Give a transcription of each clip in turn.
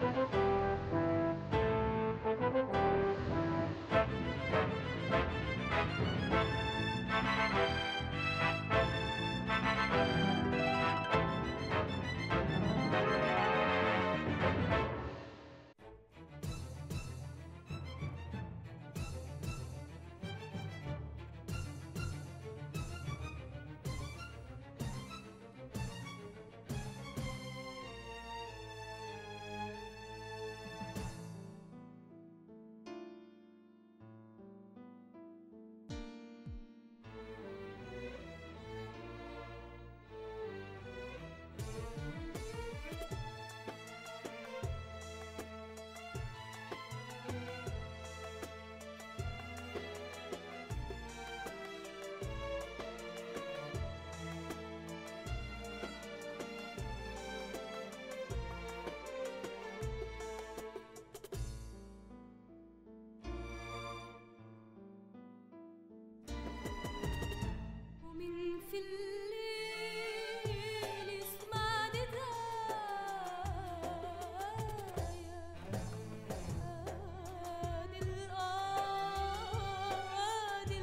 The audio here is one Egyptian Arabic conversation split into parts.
ومن في الليل اسمع ندايا آدي الآدي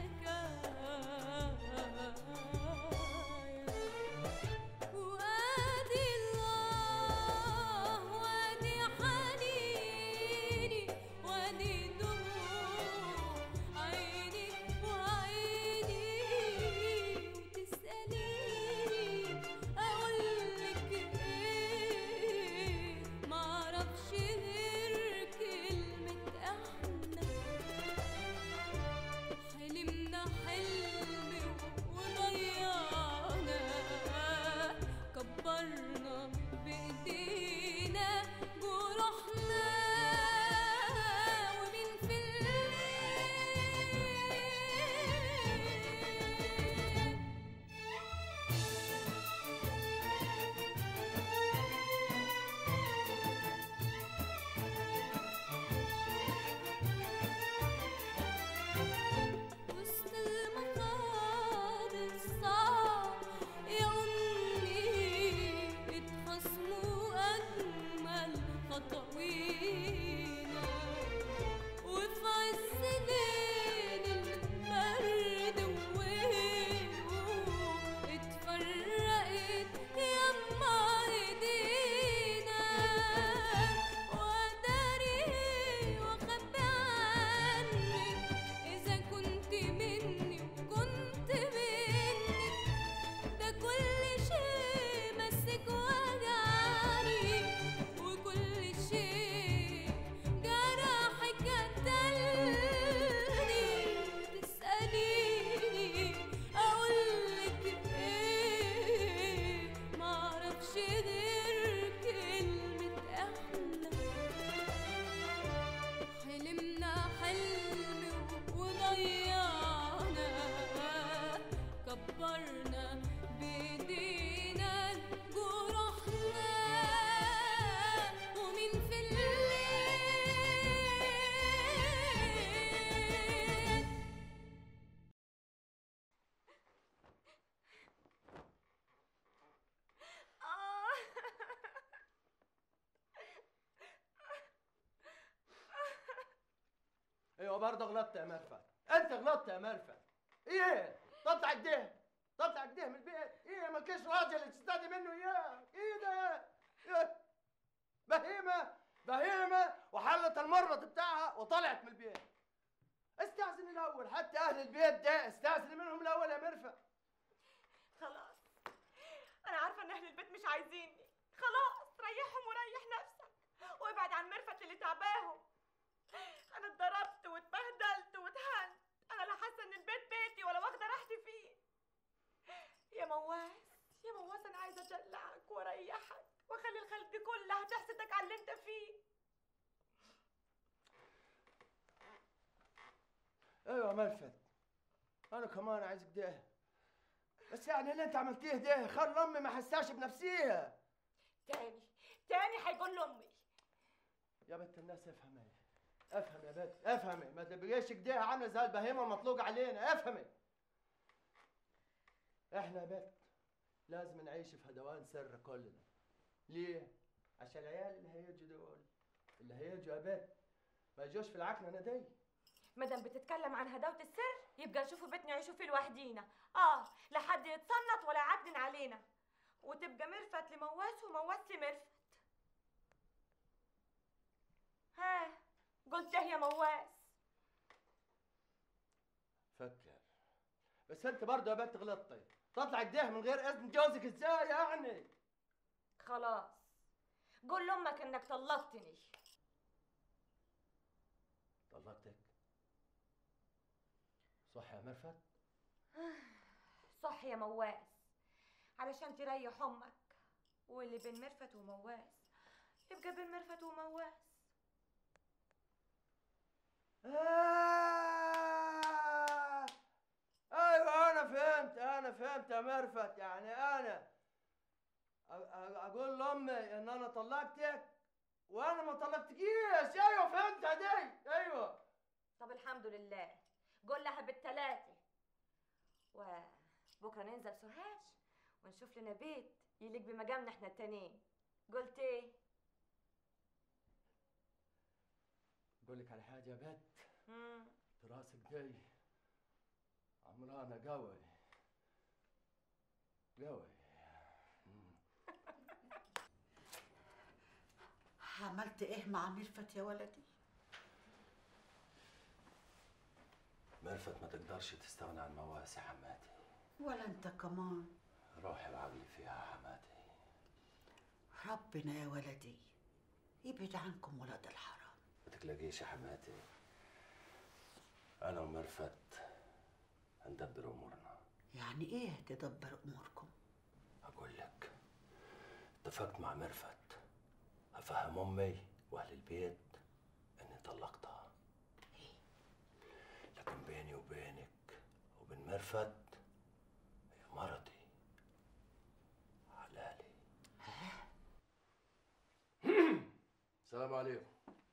الحكاية وآدي الله وآدي حنيني وآدي دموع عيني وعيني وتسأليني أقولك إيه معرفش غير كلمة إحنا حلمنا حلم وضيعنا كبرنا بإيدينا جروحنا ومين في الليل وسط المطار الصعب يا أمي اتخصموا أجمل خطوينا وفي عز ليل البرد وهدوء اتفرقت يما ايدينا واداري واخبي عنك اذا كنت مني وكنت منك ده كل شيء مسك وجعني وكل شيء جرحك قتلني تسأليني أقولك إيه معرفش غير كلمة إحنا حلمنا حلم وضيعنا كبرنا بإيدينا جروحنا ومين في الليل ايوه برضه غلطت يا مرفت انت غلطت يا مرفت ايه تطلع كده تطلع كده من البيت ايه ما كاش راجل تستدي منه اياه ايه ده إيه؟ بهيمه بهيمه وحلت المربط بتاعها وطلعت من البيت استأذن الاول حتى اهل البيت ده استأذن منهم الاول يا مرفت خلاص انا عارفه ان اهل البيت مش عايزيني خلاص ريحهم وريح نفسك وابعد عن مرفت اللي تعباهم انا اتضربت واتبهدلت واتهنت انا لا حاسه ان البيت بيتي ولا واخده راحتي فيه يا مواس يا مواس انا عايزه ادلعك واريحك واخلي الخلق دي كلها تحسدك على اللي انت فيه ايوه يا مرفت انا كمان عايز كده بس يعني اللي انت عملتيه ده خلى امي ما حساش بنفسيها تاني تاني هيقول لامي يا بنت الناس افهمي افهم يا بنت افهمي ما تبقيش كده عامله زي البهيمه المطلوق علينا افهمي احنا يا بنت لازم نعيش في هدوان سر كلنا ليه عشان العيال اللي هيجوا دول اللي هيجوا يا بت ما يجوش في العكننه دي مادام بتتكلم عن هداوة السر يبقى نشوفوا بيت نعيشوا فيه لوحدينا اه لا حد يتصنط ولا يعدن علينا وتبقى مرفت لمواس ومواس لمرفت ها قلت إيه يا مواس فكر بس انت برضه يا بنت غلطتي تطلع كده من غير اذن جوزك ازاي يعني خلاص قول لامك انك طلقتني طلقتك صح يا مرفت صح يا مواس علشان تريح امك واللي بين مرفت ومواس يبقى بين مرفت ومواس آه. ايوه انا فهمت انا فهمت يا مرفت يعني انا أ- أ- اقول لامي ان انا طلقتك وانا ما طلقتكيش ايوه فهمتها دي ايوه طب الحمد لله قول لها بالتلاتة وبكرة ننزل سوهاج ونشوف لنا بيت يليق بمقامنا احنا التانيين قلت ايه؟ بقول لك على حاجه يا بت مم. راسك دي عمرانه قوي قوي عملت ايه مع ميرفت يا ولدي مرفت ما تقدرش تستغنى عن مواسي حماتي ولا انت كمان روحي وعقلي فيها حماتي ربنا يا ولدي يبعد عنكم ولاد الحرام ما تقلقيش يا حماتي انا ومرفت هندبر امورنا يعني ايه تدبر اموركم اقول لك اتفقت مع مرفت افهم امي واهل البيت اني طلقتها لكن بيني وبينك وبين مرفت هي مرتي حلالي السلام عليكم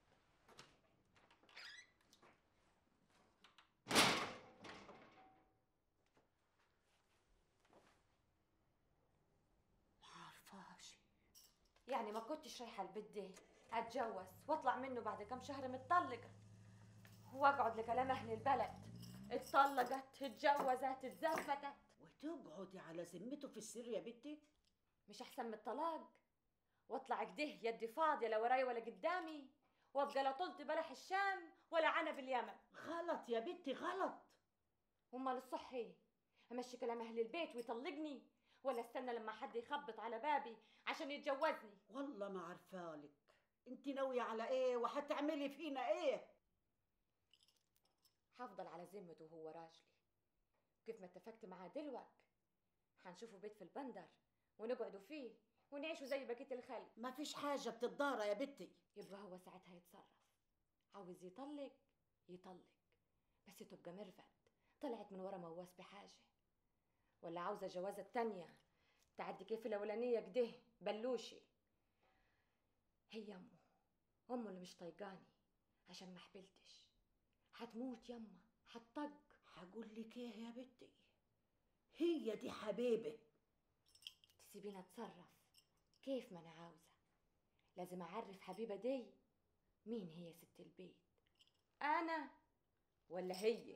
ما عارفاش يعني ما كنتش رايحة البيت ده اتجوز واطلع منه بعد كم شهر متطلقة واقعد لكلام اهل البلد اتطلقت اتجوزت اتزفتت وتقعدي على ذمته في السر يا بنتي مش احسن من الطلاق واطلع كده يدي فاضيه لا وراي ولا قدامي وابقى لا طلت بلح الشام ولا عنب اليمن غلط يا بنتي غلط امال الصح ايه امشي كلام اهل البيت ويطلقني ولا استنى لما حد يخبط على بابي عشان يتجوزني والله ما عارفالك انت ناوية على ايه وهتعملي فينا ايه هفضل على ذمته وهو راجلي كيف ما اتفقت معاه دلوك هنشوفوا بيت في البندر ونقعدوا فيه ونعيشوا زي بقية الخلق ما فيش حاجة بتتضارى يا بنتي يبقى هو ساعتها يتصرف عاوز يطلق يطلق بس تبقى مرفت طلعت من ورا مواس بحاجة ولا عاوزة جوازة تانية تعدي كيف الأولانية كده بلوشي هي أمه أمه اللي مش طايقاني عشان ما حبلتش هتموت يما هتطق هقول لك ايه يا بنتي هي دي حبيبه تسيبيني اتصرف كيف ما انا عاوزه لازم اعرف حبيبه دي مين هي ست البيت انا ولا هي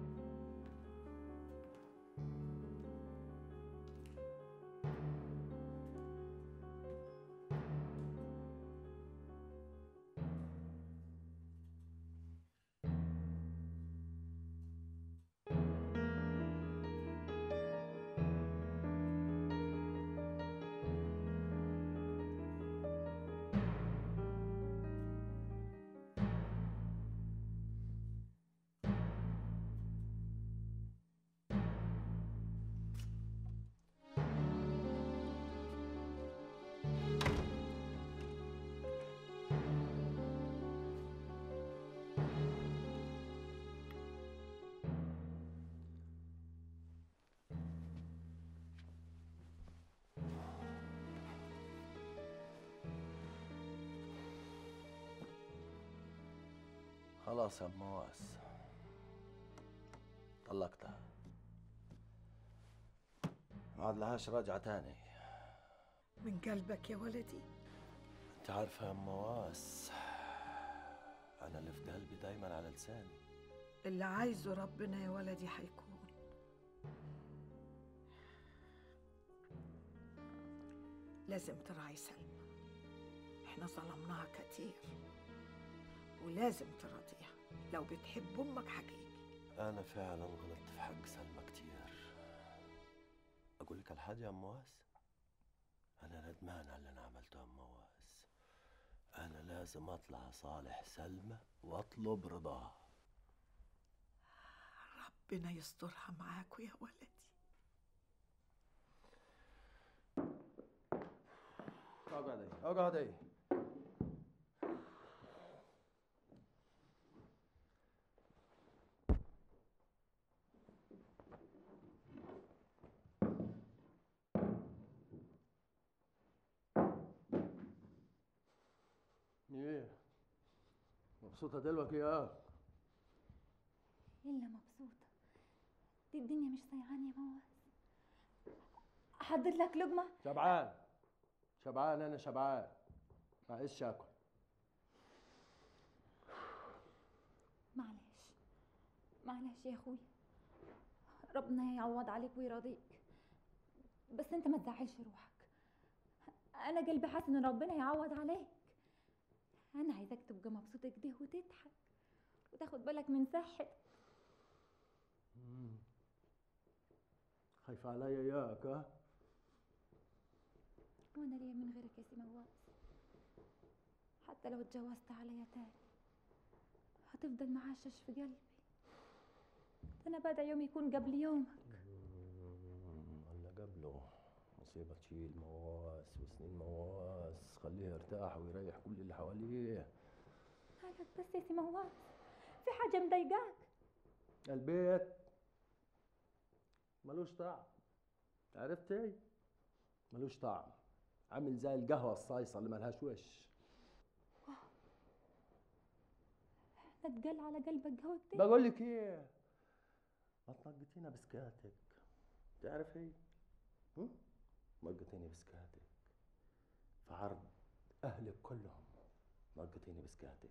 خلاص يا ام مواس طلقتها ما عاد لهاش رجعة تاني من قلبك يا ولدي انت عارفه يا ام واس انا اللي في قلبي دايما على لساني اللي عايزه ربنا يا ولدي هيكون لازم تراعي سلمى احنا ظلمناها كتير ولازم تراضيها لو بتحب امك حقيقي انا فعلا غلطت في حق سلمى كتير اقول لك على حاجه يا ام واس انا ندمان على اللي انا عملته يا ام واس انا لازم اطلع صالح سلمى واطلب رضاها ربنا يسترها معاكوا يا ولدي اقعدي اقعدي ايه مبسوطة دلوقتي يا إلا مبسوطة دي الدنيا مش سيعانة يا مواس أحضر لك لقمة شبعان شبعان انا شبعان عايز اكل معلش معلش يا أخوي ربنا يعوض عليك ويرضيك بس أنت ما تزعلش روحك أنا قلبي حاسس إن ربنا يعوض عليك أنا عايزاك تبقى مبسوط كده وتضحك وتاخد بالك من صحتك خايفة عليا اياك ها وانا ليا من غيرك يا سي مواس حتى لو اتجوزت عليا تاني هتفضل معشش في قلبي ده انا بدعي يوم يكون قبل يومك ولا قبله مصيبة تشيل مواس وسنين مواس خليه يرتاح ويريح كل اللي حواليه مالك بس يا سي مواس في حاجة مضايقاك البيت ملوش طعم عرفتي ملوش طعم عامل زي القهوة الصايصة اللي ملهاش وش احنا اتقل على قلبك قهوة كده بقول لك ايه ما تنقطينا بسكاتك تعرف ايه هم؟ نقطيني بسكاتك في عرض اهلك كلهم نقطيني بسكاتك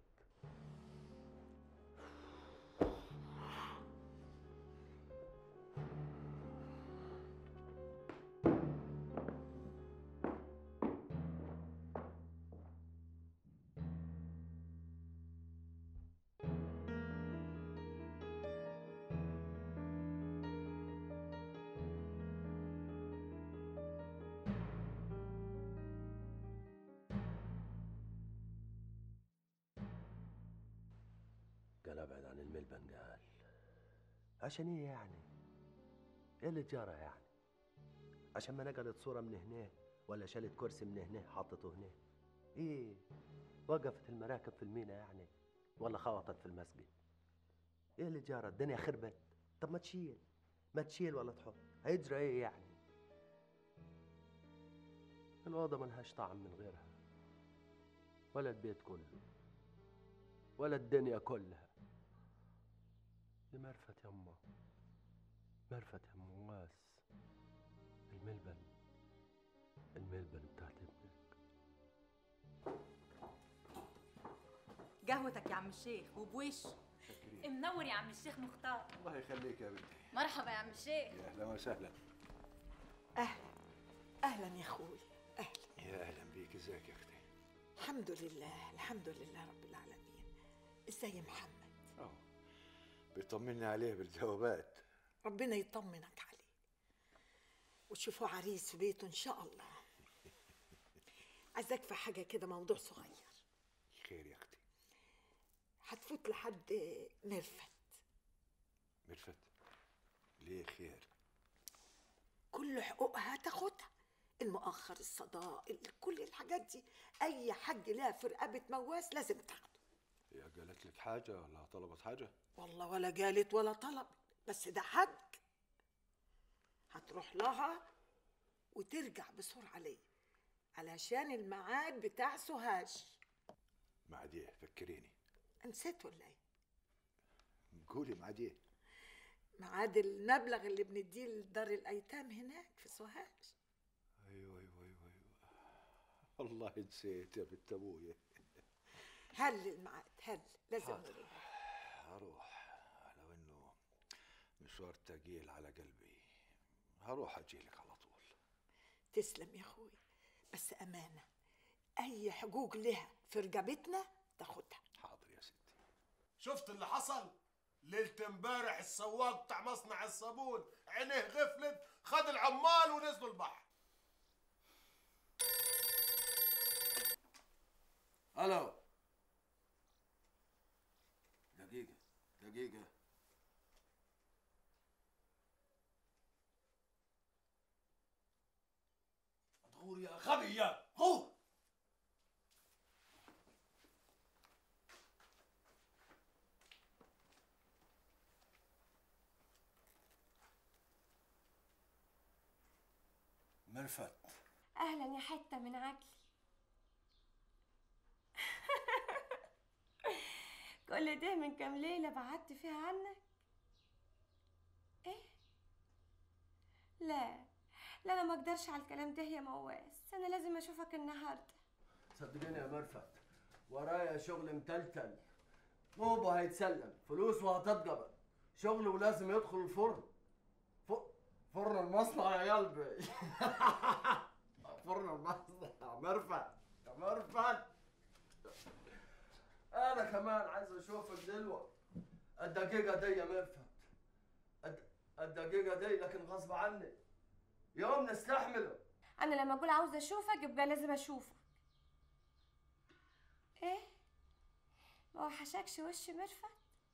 قال ابعد عن الملبن قال عشان ايه يعني ايه اللي جرى يعني عشان ما نقلت صورة من هنا ولا شالت كرسي من هنا حطته هنا ايه وقفت المراكب في المينا يعني ولا خبطت في المسجد ايه اللي جرى الدنيا خربت طب ما تشيل ما تشيل ولا تحط هيجرى ايه يعني الوضع ملهاش طعم من غيرها ولا البيت كله ولا الدنيا كلها دي مرفت يما مرفت يا ام واس الملبن الملبن بتاعت ابنك قهوتك يا عم الشيخ وبوش منور يا عم الشيخ مختار الله يخليك يا بنتي مرحبا يا عم الشيخ يا اهلا وسهلا اهلا اهلا يا اخوي اهلا يا اهلا بيك ازيك يا اختي الحمد لله الحمد لله رب العالمين ازاي محمد اهو بيطمني عليه بالجوابات ربنا يطمنك عليه وتشوفوا عريس في بيته ان شاء الله عايزاك في حاجه كده موضوع صغير خير يا اختي هتفوت لحد مرفت مرفت ليه خير كل حقوقها تاخدها المؤخر الصداق ال- كل الحاجات دي اي حاج لها في رقبه مواس لازم تاخده هي قالت لك حاجه ولا طلبت حاجه والله ولا جالت ولا طلب بس ده حج هتروح لها وترجع بسرعة ليه علشان الميعاد بتاع سوهاج معديه فكريني نسيت ولا ايه قولي معديه ميعاد المبلغ اللي بنديه لدار الايتام هناك في سوهاج ايوه ايوه ايوه ايوه والله نسيت يا بنت ابويا هل الميعاد هل لازم حاضر. نروح. هروح لو انه مشوار تقيل على قلبي هروح اجيلك على طول تسلم يا اخوي بس امانه اي حقوق لها في رقبتنا تاخدها حاضر يا ستي شفت اللي حصل ليلة امبارح السواق بتاع مصنع الصابون عينيه غفلت خد العمال ونزلوا البحر الو دقيقة دقيقة غور يا غبي يا غور مرفت اهلا يا حته من عقلي كل ده من كام ليله بعدت فيها عنك ايه لا لا انا ما اقدرش على الكلام ده يا مواس انا لازم اشوفك النهارده صدقيني يا مرفت ورايا شغل متلتل طوبه هيتسلم فلوس وهتتقبض شغل ولازم يدخل الفرن ف... فرن المصنع يا قلبي فرن المصنع يا مرفت يا مرفت انا كمان عايز اشوفك دلوقتي الدقيقه دي يا مرفت الد- الدقيقه دي لكن غصب عني يوم نستحمله انا لما اقول عاوزه اشوفك يبقى لازم اشوفك ايه ما وحشكش وش مرفت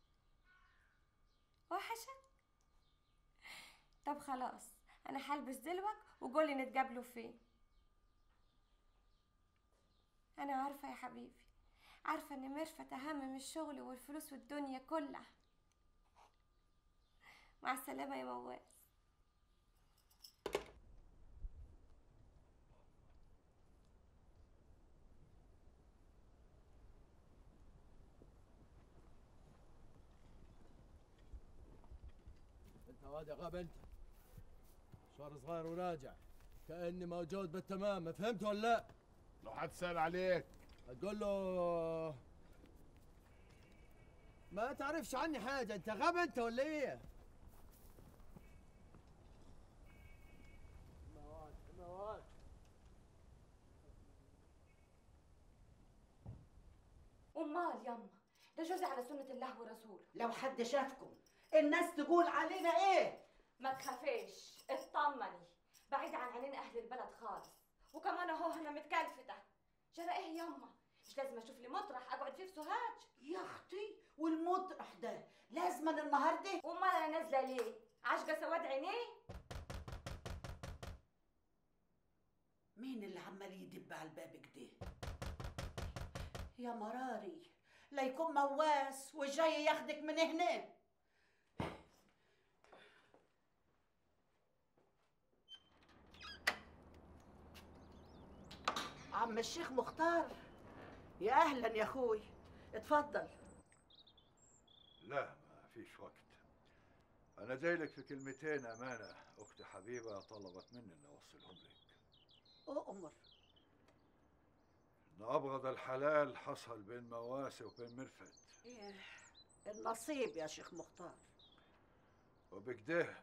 وحشك طب خلاص انا هلبس دلوك وقولي نتقابلوا فين انا عارفه يا حبيبي عارفه ان مرفت اهم من الشغل والفلوس والدنيا كلها مع السلامه يا مواس انت واد يا غاب انت مشوار صغير وراجع كاني موجود بالتمام فهمت ولا لا؟ لو حد سأل عليك تقول له ما تعرفش عني حاجة انت غاب انت ولا ايه؟ مواد مواد امال يما ده جوزي على سنه الله ورسوله لو حد شافكم الناس تقول علينا ايه ما تخافيش اطمني بعيد عن عينين اهل البلد خالص وكمان اهو انا متكلفته جرى ايه يما مش لازم اشوف لي مطرح اقعد فيه في سوهاج يا اختي والمطرح ده لازما النهارده وامال انا نازله ليه عاشقه سواد عينيه مين اللي عمال يدب على الباب كده يا مراري لا يكون مواس وجاي ياخدك من هنا عم الشيخ مختار يا اهلا يا اخوي اتفضل لا ما فيش وقت انا جاي لك في كلمتين امانه اختي حبيبه طلبت مني اني اوصلهم لك اؤمر ان ابغض الحلال حصل بين مواسي وبين مرفت إيه، النصيب يا شيخ مختار وبكده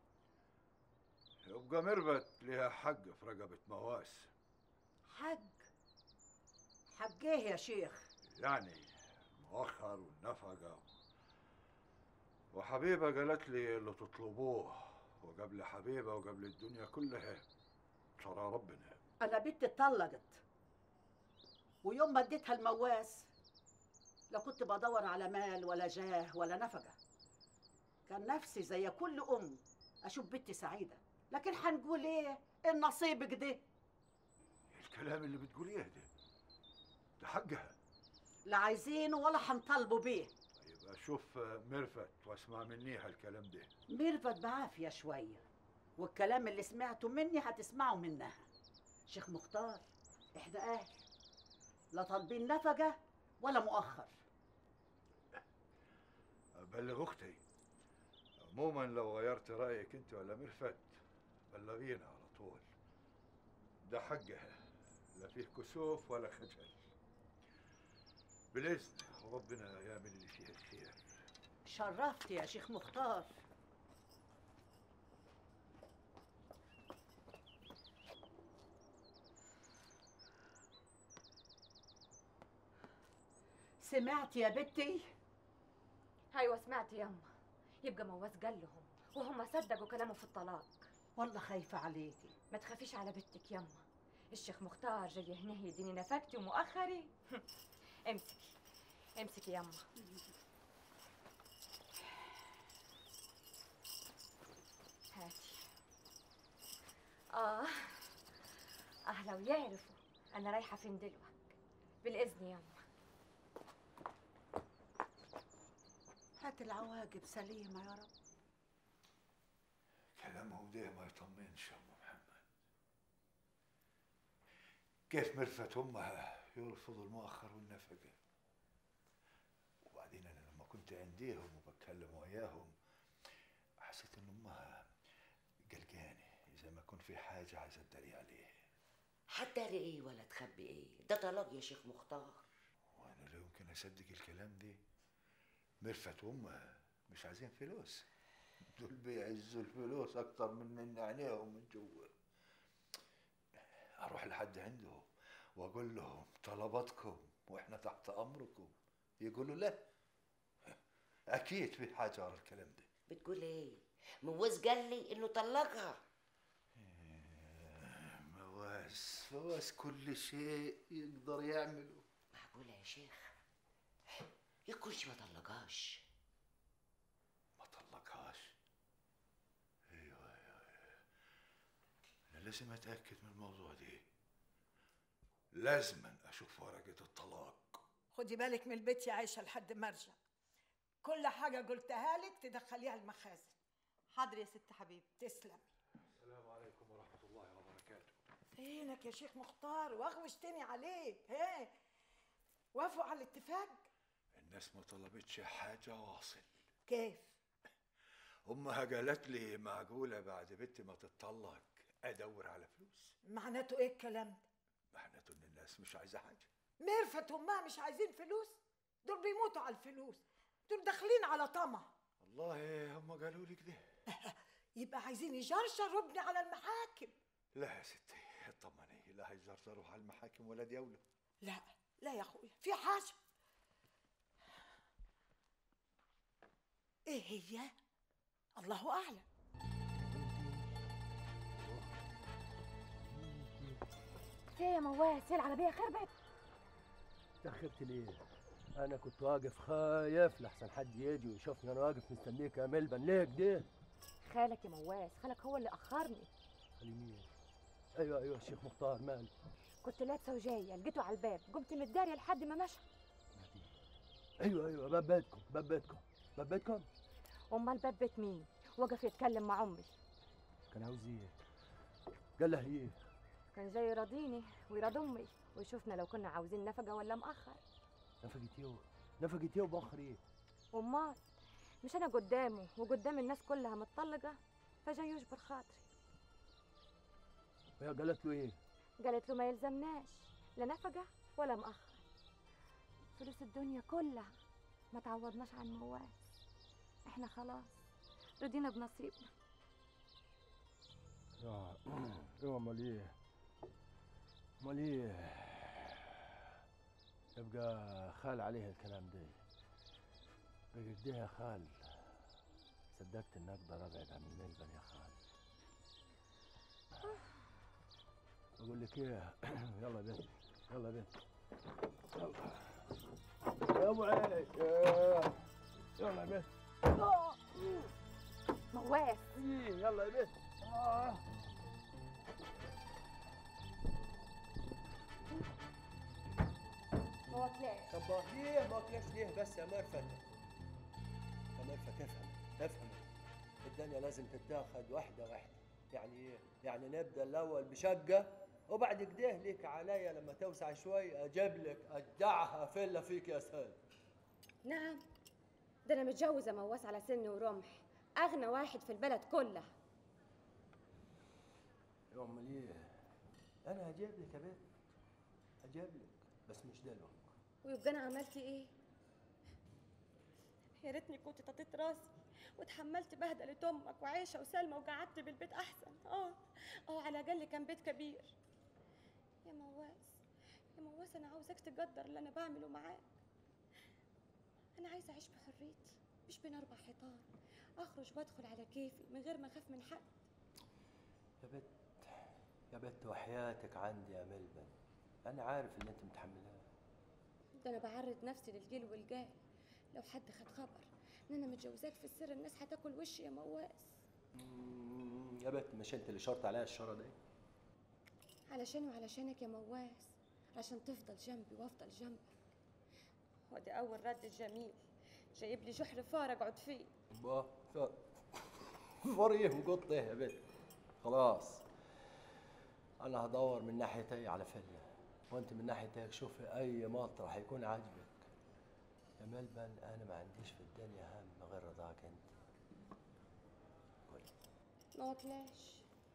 يبقى مربت لها حق في رقبة مواس حق حق ايه يا شيخ يعني مؤخر والنفقة وحبيبة قالت لي اللي تطلبوه وقبل حبيبة وقبل الدنيا كلها ترى ربنا انا بنتي اتطلقت ويوم ما اديتها المواس لا كنت بدور على مال ولا جاه ولا نفقه كان نفسي زي كل ام اشوف بنتي سعيده لكن حنقول ايه النصيب كده الكلام اللي بتقوليه ده ده حقها لا عايزينه ولا حنطالبوا بيه يبقى شوف مرفت واسمع مني هالكلام ده ميرفت بعافيه شويه والكلام اللي سمعته مني هتسمعه منها شيخ مختار احنا اهل لا طالبين نفقه ولا مؤخر بلغ اختي عموما لو غيرت رايك انت ولا مرفت بلغينا على طول ده حقها لا فيه كسوف ولا خجل بالاذن وربنا يعمل اللي فيه الخير شرفت يا شيخ مختار سمعت يا بنتي ايوه سمعت يما يبقى مواس قال لهم وهم صدقوا كلامه في الطلاق والله خايفة عليكي ما تخافيش على بنتك يما الشيخ مختار جاي هنا يديني نفقتي ومؤخري امسكي امسكي يما هاتي اه اه لو يعرفوا انا رايحه فين دلوقتي بالاذن يما هات العواقب سليمة يا رب كلامهم ده ما يطمنش يا ام محمد كيف مرفت امها يرفضوا المؤخر والنفقه وبعدين انا لما كنت عنديهم وبتكلم وياهم حسيت ان امها قلقانه اذا ما كنت في حاجه عايزه تداري عليه هتداري ايه ولا تخبي ايه ده طلاق يا شيخ مختار وانا لا يمكن اصدق الكلام ده مرفت وامها مش عايزين فلوس دول بيعزوا الفلوس اكتر من من عينيهم من جوا اروح لحد عندهم واقول لهم طلباتكم واحنا تحت امركم يقولوا لا اكيد في حاجه ورا الكلام ده بتقول ايه موز قال لي انه طلقها مواس مواس كل شيء يقدر يعمله معقولة يا شيخ يكونش ما طلقهاش ما طلقهاش ايوه ايوه ايوه انا لازم اتاكد من الموضوع ده لازما اشوف ورقه الطلاق خدي بالك من البيت يا عايشه لحد ما ارجع كل حاجه قلتها لك تدخليها المخازن حاضر يا ست حبيبي تسلم السلام عليكم ورحمه الله وبركاته فينك يا شيخ مختار واغوشتني عليك هي وافقوا على الاتفاق الناس ما طلبتش حاجه واصل كيف امها قالت لي معقوله بعد بنتي ما تتطلق ادور على فلوس معناته ايه الكلام ده معناته ان الناس مش عايزه حاجه ميرفت وامها مش عايزين فلوس دول بيموتوا على الفلوس دول داخلين على طمع والله هم قالوا لي كده يبقى عايزين يجرشروا ابني على المحاكم لا يا ستي اطمني لا هيزرزروا على المحاكم ولا ديوله لا لا يا اخويا في حاجه ايه هي الله اعلم في يا مواس هي العربيه خربت تأخرت ليه؟ أنا كنت واقف خايف لحسن حد يجي ويشوفني أنا واقف مستنيك يا ملبن ليه كده؟ خالك يا مواس خالك هو اللي اخرني خلي مين؟ أيوه أيوه الشيخ مختار مال كنت لابسه وجايه لقيته على الباب قمت متداريه لحد ما مشى أيوه أيوه باب بيتكم باب بيتكم باب بيتكم امال باب بيت مين وقف يتكلم مع امي كان عاوز إيه؟ قال له إيه؟ كان جاي يراضيني ويراضي امي ويشوفنا لو كنا عاوزين نفقه ولا مأخر نفقة إيه؟ نفقة إيه وبأخر إيه؟ امال مش انا قدامه وقدام الناس كلها متطلقه فجاي يجبر خاطري وهي قالت له إيه؟ قالت له ما يلزمناش لا نفقه ولا مأخر فلوس الدنيا كلها ما تعوضناش عن مواس احنا خلاص رضينا بنصيبنا آه إيه أمال إيه؟ أمال إيه؟ يبقى خال عليه الكلام ده بقى كده يا خال صدقت إني أقدر أبعد عن الملبن يا خال أقول لك إيه يلا يا بنت يلا يا بنت يلا يا أبو عيش يلا يا بنت مواس إيه، يلا يا بنت آه. ما واكلاش طب ما ليه ما اكلش ليه بس يا مرفت يا مرفت افهم افهم الدنيا لازم تتاخد واحدة واحدة يعني ايه؟ يعني نبدا الاول بشقة وبعد كده ليك عليا لما توسع شوي اجيب لك ادعها فيلا فيك يا سيد نعم ده انا متجوزه مواس على سن ورمح اغنى واحد في البلد كلها يا امال ايه؟ انا هجيب لك يا بنت اجيب لك بس مش دلوقتي ويبقى انا عملت ايه يا ريتني كنت ططيت راسي وتحملت بهدلة امك وعيشه وسلمى وقعدت بالبيت احسن اه اه على الاقل كان بيت كبير يا مواس يا مواس انا عاوزاك تقدر اللي انا بعمله معاك انا عايزه اعيش بحريتي مش بين اربع حيطان اخرج وادخل على كيفي من غير ما اخاف من حد يا بت يا بت وحياتك عندي يا ملبن انا عارف اللي انت متحملاه ده انا بعرض نفسي للجيل والجاي لو حد خد خبر ان انا متجوزاك في السر الناس هتاكل وشي يا مواس مم، يا بت مش انت اللي شرط عليها الشره دي علشان وعلشانك يا مواس عشان تفضل جنبي وافضل جنبك وادي اول رد جميل جايب لي جحر فار اقعد فيه با ف- فريه وقط ايه يا بت خلاص انا هدور من ناحيتي على فيلا وانت من ناحيتك شوفي اي مطرح يكون عاجبك يا ملبن انا ما عنديش في الدنيا هم غير رضاك انت قولي ما واكلاش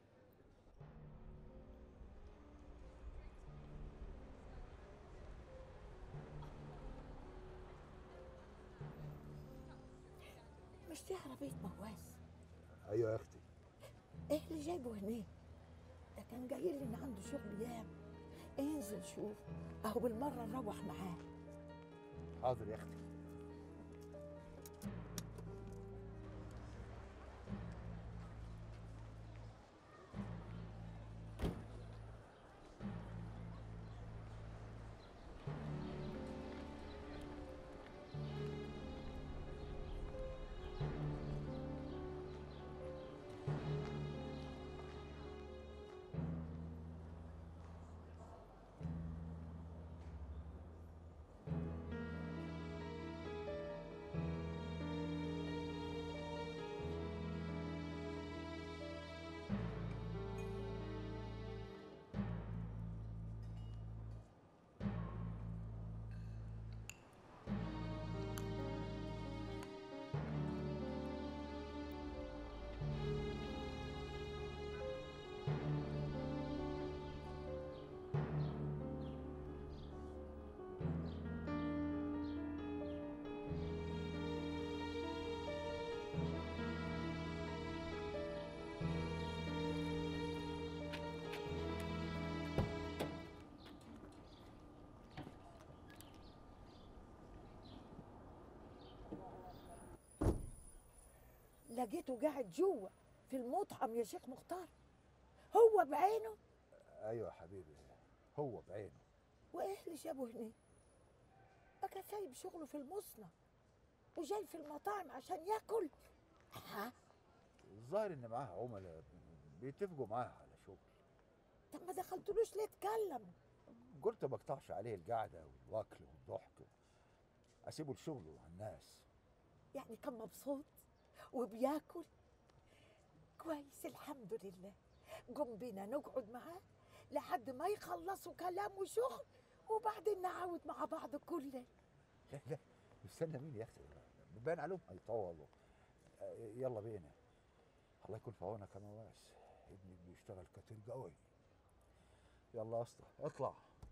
مش دي عربية مواس ايوه يا اختي ايه اللي جايبه هنا ده كان جاي لي ان عنده شغل يام انزل شوف اهو بالمرة نروح معاه حاضر يا اختي لقيته قاعد جوه في المطعم يا شيخ مختار هو بعينه ايوه يا حبيبي هو بعينه وايه اللي جابه هنا بقى سايب شغله في المصنع وجاي في المطاعم عشان ياكل ها الظاهر ان معاه عملاء بيتفقوا معاه على شغل طب ما دخلتلوش ليه اتكلم قلت ما اقطعش عليه القعده والاكل والضحك اسيبه لشغله مع الناس يعني كان مبسوط وبياكل كويس الحمد لله قم بينا نقعد معاه لحد ما يخلصوا كلام وشغل وبعدين نعاود مع بعض كله لا لا استنى مين يا اختي بيبان عليهم هيطولوا آه، يلا بينا الله يكون في عونك يا مواس ابنك بيشتغل كتير قوي يلا يا اسطى اطلع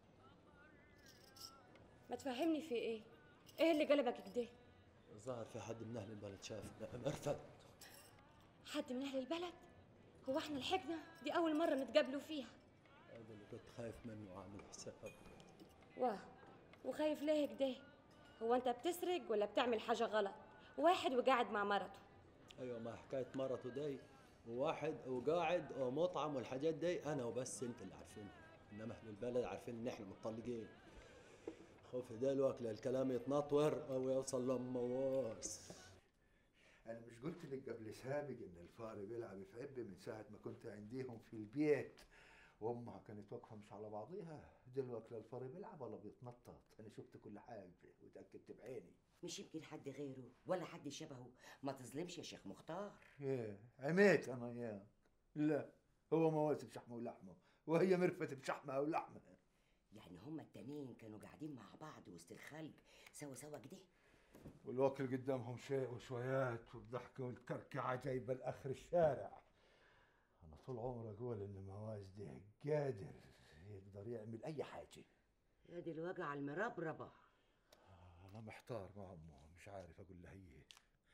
ما تفهمني في ايه ايه اللي قلبك كده الظاهر في حد من اهل البلد شاف مرفد حد من اهل البلد هو احنا لحقنا دي اول مره نتقابلوا فيها هذا اللي كنت خايف منه وعامل حساب واه وخايف ليه كده هو انت بتسرق ولا بتعمل حاجه غلط واحد وقاعد مع مرته ايوه ما حكايه مرته دي وواحد وقاعد ومطعم والحاجات دي انا وبس انت اللي عارفين انما اهل البلد عارفين ان احنا متطلقين خوفي دلوقتي الكلام يتنطور او يوصل لمواس انا مش قلت لك قبل سابق ان الفار بيلعب في عبي من ساعه ما كنت عنديهم في البيت وامها كانت واقفه مش على بعضيها دلوقتي لا الفار بيلعب ولا بيتنطط انا شفت كل حاجه وتاكدت بعيني مش يمكن حد غيره ولا حد شبهه ما تظلمش يا شيخ مختار ايه عميت انا اياه لا هو مواسم شحمه ولحمه وهي مرفت بشحمها ولحمها يعني هما التانيين كانوا قاعدين مع بعض وسط الخلق سوا سوا كده والواكل قدامهم شيء وشويات والضحك والكركعه جايبه لاخر الشارع انا طول عمري اقول ان مواز ده قادر يقدر يعمل اي حاجه يا دي الوجع المربربة انا محتار مع امه مش عارف اقول لها ايه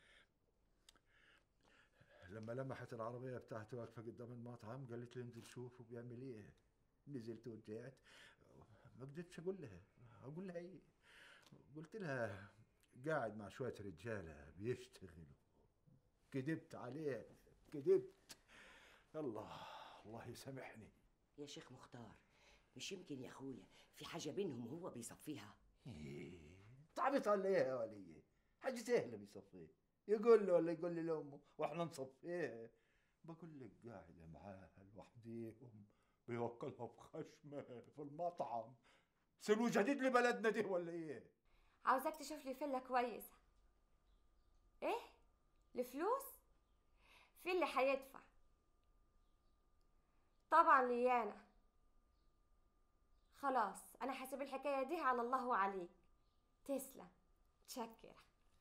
لما لمحت العربية بتاعتي واقفة قدام المطعم قالت لي انزل شوفه بيعمل ايه نزلت ورجعت ما قدرتش اقول لها اقول لها ايه قلت لها قاعد مع شوية رجالة بيشتغلوا كذبت عليه كذبت يلا الله يسامحني يا شيخ مختار مش يمكن يا اخويا في حاجة بينهم وهو بيصفيها إيه، تعبت ولا ايه يا ولية حاجة سهلة بيصفيه يقول له ولا يقول لي لامه واحنا نصفيه بقول لك قاعدة معاها لوحديهم بيوكلها بخشمة في المطعم سلو جديد لبلدنا دي ولا ايه عاوزاك تشوف لي فيلا كويسة ايه الفلوس في اللي هيدفع طبعا ليانا خلاص انا هسيب الحكاية دي على الله وعليك تسلم تشكر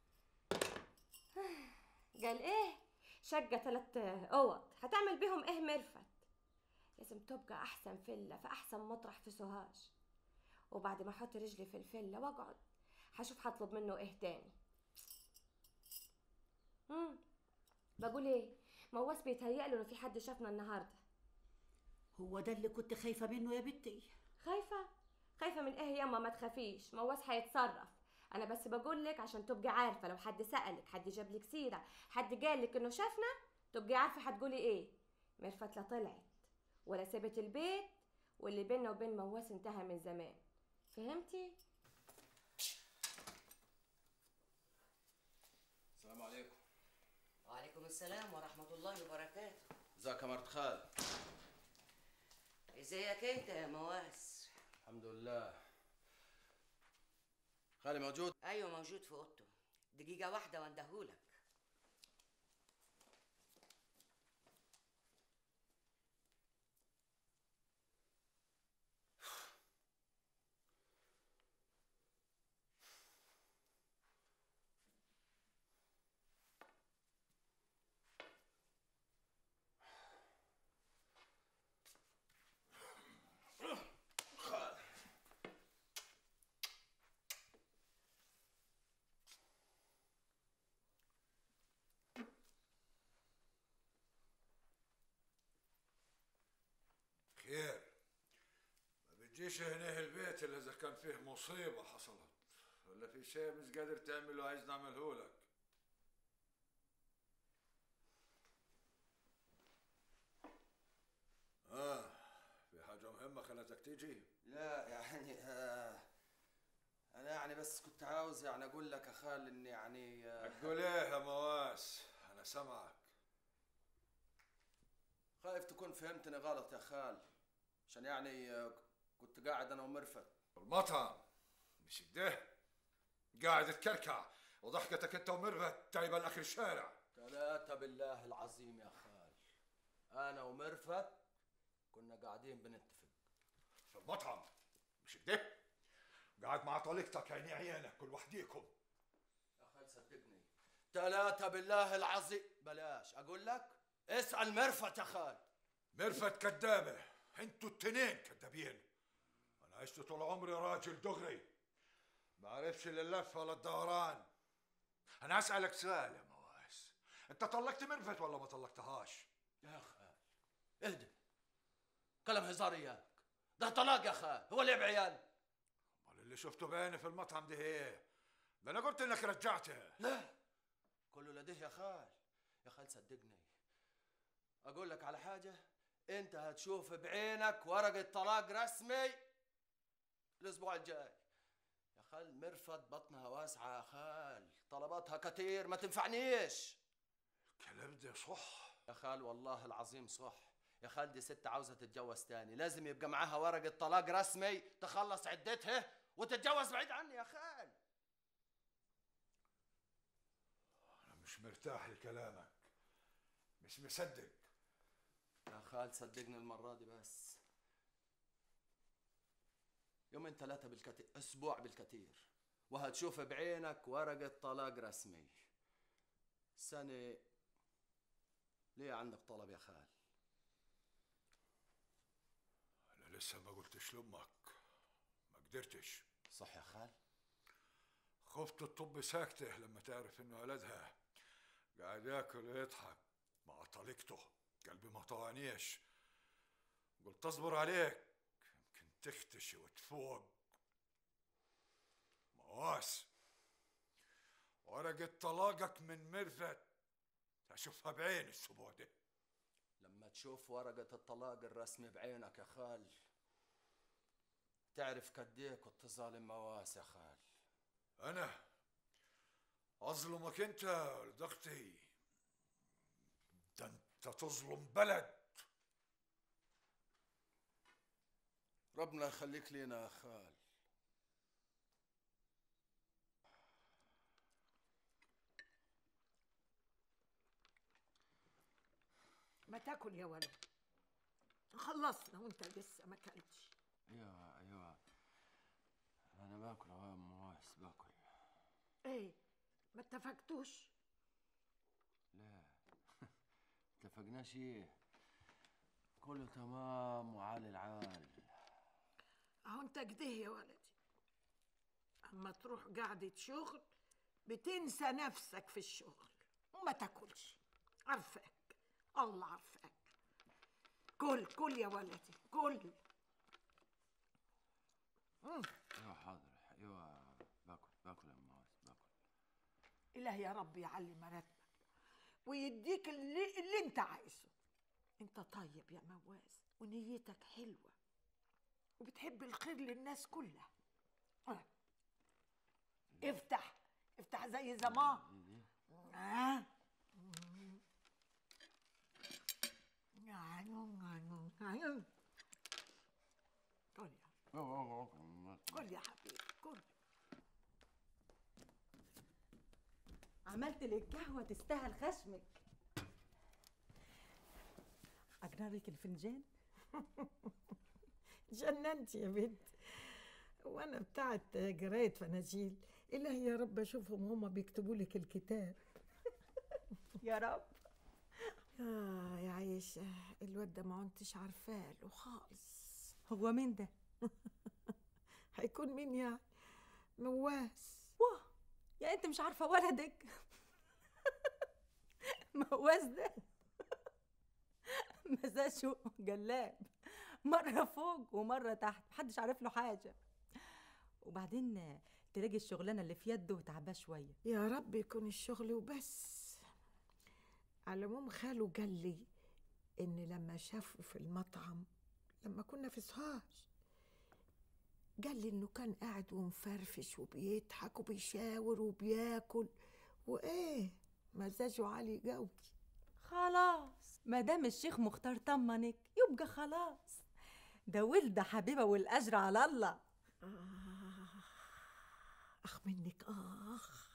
قال ايه شقة تلات اوض هتعمل بيهم ايه مرفت لازم تبقى احسن فيلا في احسن مطرح في سوهاج وبعد ما احط رجلي في الفيلا واقعد هشوف هطلب منه ايه تاني امم بقول ايه مواس بيتهيأله انه في حد شافنا النهارده هو ده اللي كنت خايفة منه يا بنتي خايفه خايفه من ايه ياما ما تخافيش مواس هيتصرف انا بس بقول لك عشان تبقي عارفه لو حد سالك حد جاب لك سيره حد قال لك انه شافنا تبقي عارفه هتقولي ايه مرفت لا طلعت ولا سابت البيت واللي بيننا وبين مواس انتهى من زمان فهمتي السلام عليكم وعليكم السلام ورحمة الله وبركاته ازيك يا مرت خال ازيك انت يا مواس الحمد لله خالي موجود ايوه موجود في اوضته دقيقة واحدة واندهولك خير ما بتجيش هنا البيت الا اذا كان فيه مصيبه حصلت ولا في شيء مش قادر تعمله عايز نعمله لك اه في حاجه مهمه خلتك تيجي لا يعني آه انا يعني بس كنت عاوز يعني اقول لك يا خال اني يعني آه تقول ايه يا مواس انا سامعك خايف تكون فهمتني غلط يا خال عشان يعني آه كنت قاعد انا ومرفت المطعم مش كده قاعد تكركع وضحكتك انت ومرفت جايبه لاخر الشارع ثلاثة بالله العظيم يا خال انا ومرفت كنا قاعدين بنتفق في المطعم مش كده قاعد مع طليقتك عيني عينك كل وحديكم يا خال صدقني ثلاثة بالله العظيم بلاش اقول لك اسأل مرفت يا خال مرفت كدابة انتوا التنين كدابين انا عشت طول عمري راجل دغري ما عرفش الا اللف ولا الدوران انا اسالك سؤال يا مواس انت طلقت مرفت ولا ما طلقتهاش يا خال اهدى كلام هزار اياك ده طلاق يا خال هو لعب عيال امال اللي شفته بعيني في المطعم ده ايه ده انا قلت انك رجعتها لا كله لديه يا خال يا خال صدقني اقول لك على حاجه انت هتشوف بعينك ورقه طلاق رسمي الاسبوع الجاي يا خال مرفت بطنها واسعه يا خال طلباتها كتير ما تنفعنيش الكلام ده صح يا خال والله العظيم صح يا خال دي ست عاوزه تتجوز تاني لازم يبقى معاها ورقه طلاق رسمي تخلص عدتها وتتجوز بعيد عني يا خال انا مش مرتاح لكلامك مش مصدق يا خال صدقني المرة دي بس يومين ثلاثة بالكثير أسبوع بالكثير وهتشوف بعينك ورقة طلاق رسمي سنة ليه عندك طلب يا خال انا لسه ما قلتش لامك ما قدرتش صح يا خال خفت الطب ساكته لما تعرف انه ولدها قاعد ياكل ويضحك مع طليقته قلبي ما طوعنيش قلت اصبر عليك يمكن تختشي وتفوق مواس ورقة طلاقك من مرفت اشوفها بعيني الاسبوع ده لما تشوف ورقة الطلاق الرسمي بعينك يا خال تعرف قد ايه كنت ظالم مواس يا خال انا اظلمك انت يا ولد اختي ده انت تظلم بلد ربنا يخليك لينا يا خال ما تاكل يا ولد خلصنا وانت لسه ما اكلتش ايوه ايوه انا باكل اهو يا ام مواس باكل ايه ما اتفقتوش لا اتفقناش ايه كله تمام وعالي العال اهو انت كده يا ولدي اما تروح قعدة شغل بتنسى نفسك في الشغل وما تاكلش عارفاك الله عارفاك كل كل يا ولدي كل مم. ايوه حاضر ايوه باكل باكل يا ام مواس باكل إله يا رب يعلي مراتبك ويديك اللي, اللي انت عايزه انت طيب يا مواز ونيتك حلوة وبتحب الخير للناس كلها آه. افتح افتح زي زمان آه. كل يا كل يا حبيبي كل عملت لك قهوة تستاهل خشمك أجنبك الفنجان جننت يا بنت وانا بتاعت قرايه فناجيل الهي يا رب اشوفهم هما بيكتبوا لك الكتاب يا رب اه يا عايشه الواد ده ما كنتش عارفاه له خالص هو مين ده؟ هيكون مين يعني مواس واه يا انت مش عارفه ولدك مواز ده مزاجه جلاب مرة فوق ومرة تحت محدش عارف له حاجة وبعدين تلاقي الشغلانة اللي في يده تعباه شوية يا رب يكون الشغل وبس على العموم خاله قال لي ان لما شافه في المطعم لما كنا في سهاج قال لي انه كان قاعد ومفرفش وبيضحك وبيشاور وبياكل وايه مزاجه عالي قوي خلاص ما دام الشيخ مختار طمنك يبقى خلاص ده ولد حبيبه والاجر على الله اخ منك اخ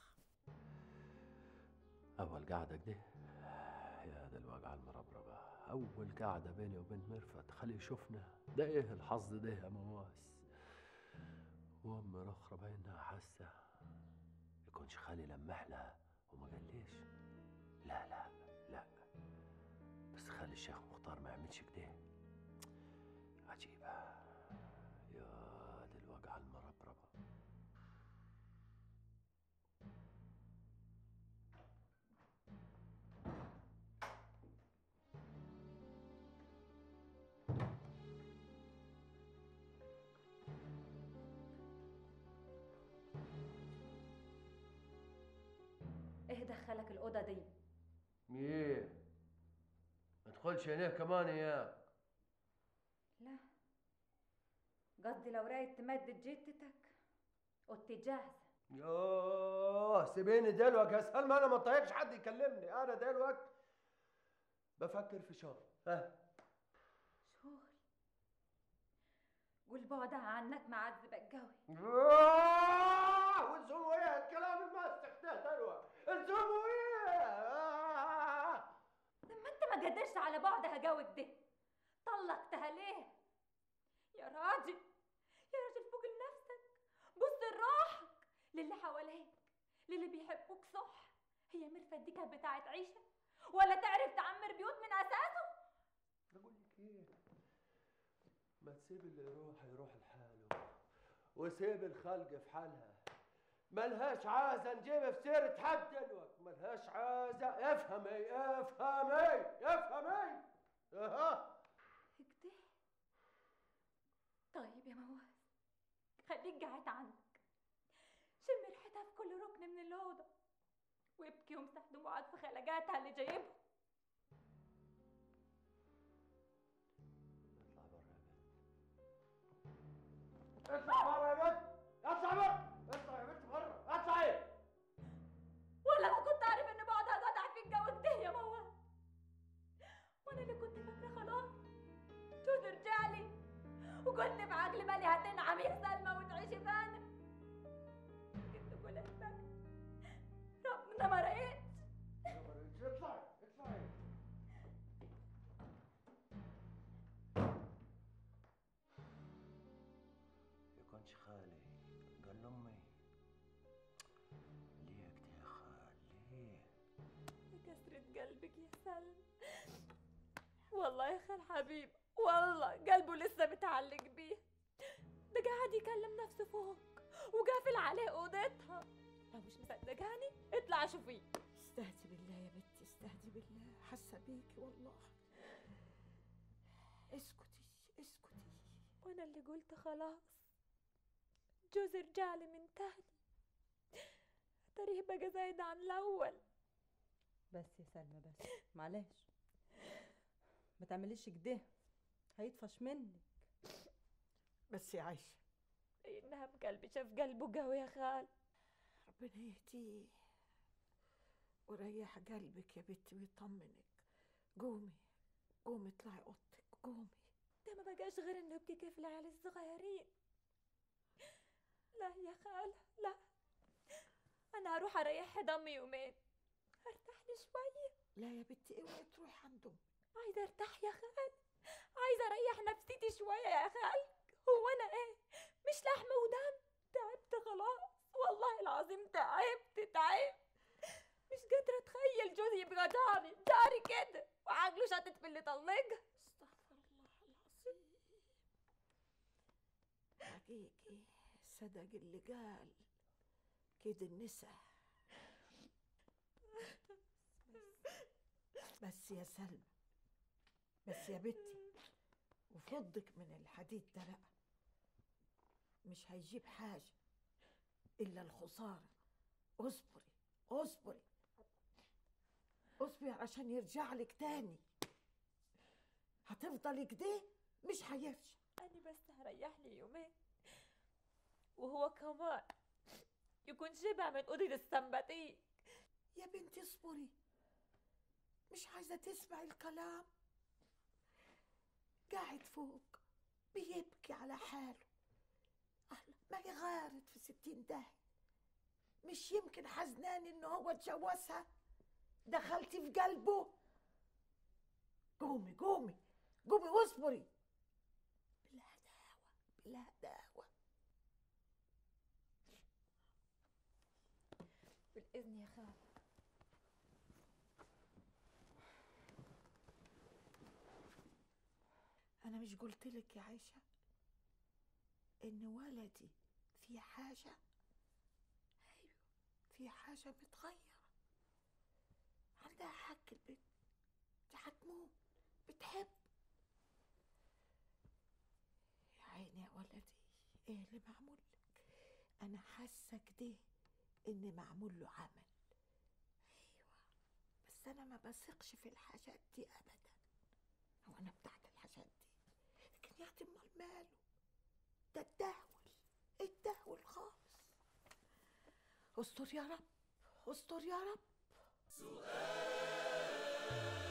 أول قعدة كده يا ده الوجع المربربة أول قعدة بيني وبين مرفت خلي يشوفنا ده إيه الحظ ده يا مواس وأم رخرة باينها حاسة يكونش خالي لمح لها وما قاليش لا لا لا بس خالي الشيخ مختار ما يعملش كده عجيبة يا دي الوجع المربربة ايه دخلك الأوضة دي؟ ايه ما تدخلش هنا كمان يا لا قصدي لو رايد تمدد جدتك اوضتي جاهزة يوه سيبيني دلوقتي يا سلمى انا ما طايقش حد يكلمني انا دلوقتي بفكر في شغل ها شغل والبعد عنك معذبك قوي آه، والزموا ايه الكلام الماسخ ده دلوقتي الزموا ايه آه. لما انت ما قدرش على بعدها قوي كده طلقتها ليه يا راجل يا راجل فوق لنفسك بص لروحك للي حواليك للي بيحبوك صح هي مرفت دي كانت بتاعت عيشة ولا تعرف تعمر بيوت من أساسه بقول لك ايه ما تسيب اللي يروح يروح لحاله وسيب الخلق في حالها ملهاش عازة نجيبها في سيرة حد دلوقتي ملهاش عازة افهمي افهمي افهمي اها كده طيب يا مواز خليك قاعد عندك شم ريحتها في كل ركن من الأوضة وابكي وامسح دموعك في خلقاتها اللي جايبها اطلع بره يا بنت اطلع بره اطلع يا بنت بره اطلعي ولا ما كنت عارف ان بعد هجدع في الجو كده يا مواز وانا اللي كنت فاكره خلاص جوز رجع لي وكنت بعقل بالي هتنعم يا سلمى وتعيشي فانا كنت بقول لك ربنا ما رأيت اطلعي اطلعي يكونش خالي قال لأمي ليه كده يا خال ليه كسرة قلبك يا سلمى والله يا خال حبيب والله قلبه لسه متعلق بيه ده قاعد يكلم نفسه فوق وقافل عليه اوضتها لو مش مصدقاني اطلع شوفيه استهدي بالله يا بنتي استهدي بالله حاسه بيكي والله اسكتي اسكتي وانا اللي قلت خلاص جوزي رجع لي من تاني تاريخ بقى زايد عن الاول بس يا سلمى بس معلش ما تعمليش كده هيطفش منك بس يا عايشه انها بقلبي شاف قلبه قوي يا خال ربنا يهديه وريح قلبك يا بنتي ويطمنك قومي قومي اطلعي اوضتك قومي ده ما بقاش غير انه يبكي كيف العيال الصغيرين لا يا خال لا انا هروح اريح دمي يومين ارتاح لي شويه لا يا بنتي اوعي تروحي عندهم عايزه ارتاح يا خال عايزه اريح نفسيتي شويه يا خال هو انا ايه مش لحم ودم تعبت خلاص والله العظيم تعبت تعبت مش قادره اتخيل جوزي يبقى جاري جاري كده وعقله شتت في اللي طلقها استغفر الله العظيم حقيقي صدق اللي قال كده النساء بس يا سلمى بس يا بنتي وفضك من الحديد ده بقى مش هيجيب حاجة إلا الخسارة اصبري اصبري اصبري عشان يرجع لك تاني هتفضلي كده مش هيرجع أنا بس هريح لي يومين وهو كمان يكون شبع من أوضة السمباتيك يا بنتي اصبري مش عايزة تسمعي الكلام قاعد فوق بيبكي على حاله الله ما هي غارت في ستين ده مش يمكن حزنان ان هو اتجوزها دخلتي في قلبه قومي قومي قومي واصبري بالهداوة بالهداوة بالإذن يا خال انا مش قلت لك يا عائشة ان ولدي في حاجة ايوه في حاجة متغيرة عندها حق البنت دي هتموت بتحب يا عيني يا ولدي ايه اللي معمول لك انا حاسه كده ان معمول له عمل ايوه بس انا ما بثقش في الحاجات دي ابدا هو انا بتاعت الحاجات دي لكن يا اختي امال ماله ده الدهول الدهول خالص استر يا رب استر يا رب سؤال